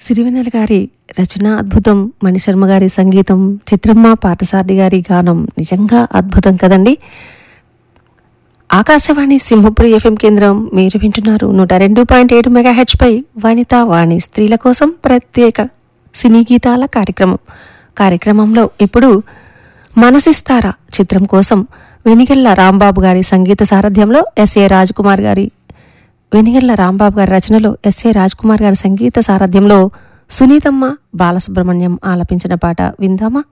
సిరివెన్నెల గారి రచన అద్భుతం మణిశర్మ గారి సంగీతం చిత్రమ్మ పార్థసారథి గారి గానం నిజంగా అద్భుతం కదండి ఆకాశవాణి సింహపురి ఎఫ్ఎం కేంద్రం మీరు వింటున్నారు నూట రెండు పాయింట్ ఏడు మెగా పై వనితా వాణి స్త్రీల కోసం ప్రత్యేక సినీ గీతాల కార్యక్రమం కార్యక్రమంలో ఇప్పుడు మనసిస్తారా చిత్రం కోసం వెనిగెళ్ల రాంబాబు గారి సంగీత సారథ్యంలో ఎస్ఏ కుమార్ గారి వెనిగెళ్ల రాంబాబు గారి రచనలో ఎస్ఏ కుమార్ గారి సంగీత సారథ్యంలో సునీతమ్మ బాలసుబ్రహ్మణ్యం ఆలపించిన పాట విందామా